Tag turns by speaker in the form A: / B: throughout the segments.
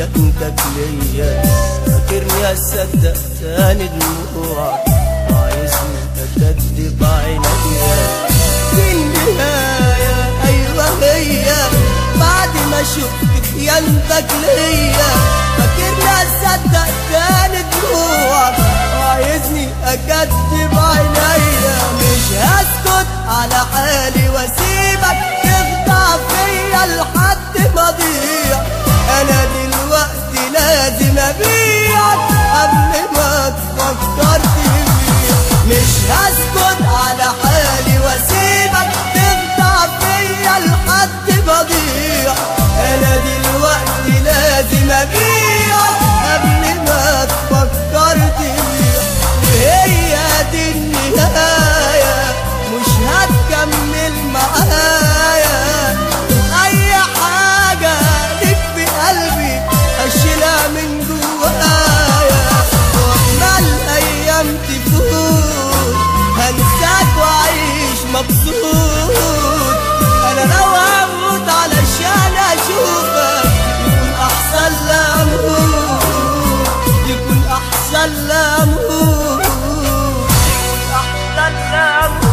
A: خيانتك ليا فاكرني اصدق تاني دموعك وعايزني اكدب عينيا دي النهاية ايوه هي بعد ما شفت خيانتك ليا فاكرني اصدق تاني دموعك وعايزني اكدب عينيا مش هسكت على حالي واسيبك تخدع فيا لحد ما اضيع انا دلوقتي لازم ابيعك قبل ما تفكر تبيع مش هسكت على حالي واسيبك تخدع فيا لحد ما اضيع انا دلوقتي لازم ابيعك قبل ما تفكر تبيع وهي دي النهاية مش هتكمل معايا اي حاجة ليك في قلبي اشيلها من جوايا وما الايام تفوت هنساك واعيش مبسوط انا لو هموت علشان اشوفك يكون احسن لا اموت يكون احسن لا اموت يكون احسن لا اموت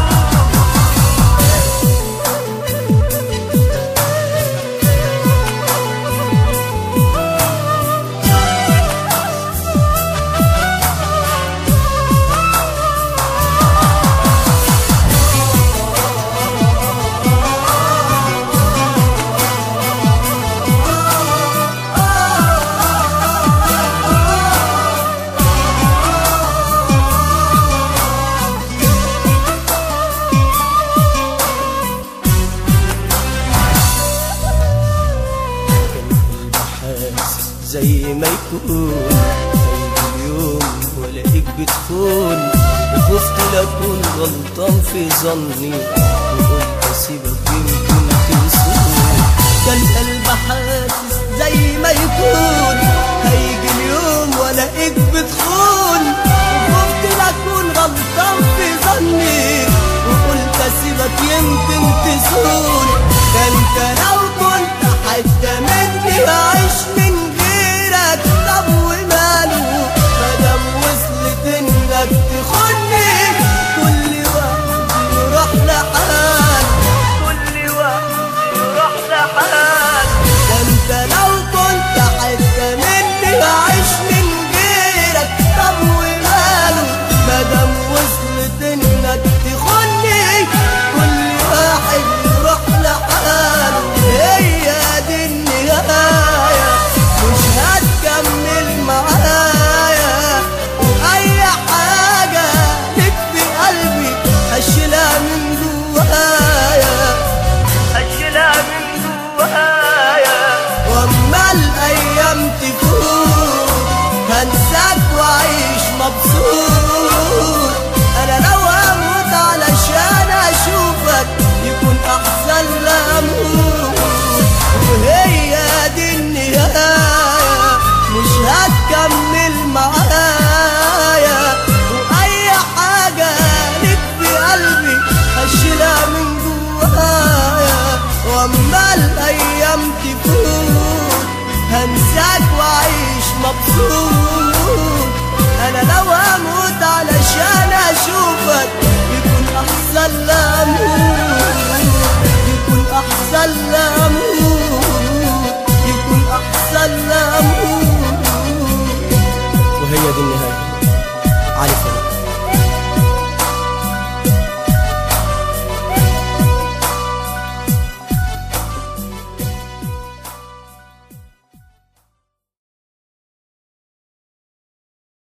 A: حاسس زي ما يكون هيجي اليوم والاقيك بتخون وخفت لاكون غلطان في ظني وقلت اسيبك يمكن تنسوني كان قلب حاسس زي ما يكون هيجي اليوم والاقيك بتخون وخفت لاكون غلطان في ظني وقلت اسيبك يمكن تسوني ده انت لو كنت حتى مني بعيش من غيرك طب وماله مادام وصلت انك تخوني كل واحد يروح لحال كل واحد يروح لحال ده انت لو كنت حتى مني بعيش من غيرك طب وماله مادام وصلت انك تخوني كل واحد يروح لحاله هي دي النهاية مش هتكمل معايا وأي حاجة لك في قلبي أشيلها من جوايا أشيلها من جوايا وأما الأيام تفوت هنساك وأعيش مبسوط أنا لو أموت علشان أشوفك يكون أحسن لا أموت وهي دي النهاية مش هتكمل معايا وأي حاجة لك في قلبي أشيلها من جوايا وأما الأيام تفوت هنساك وأعيش مبسوط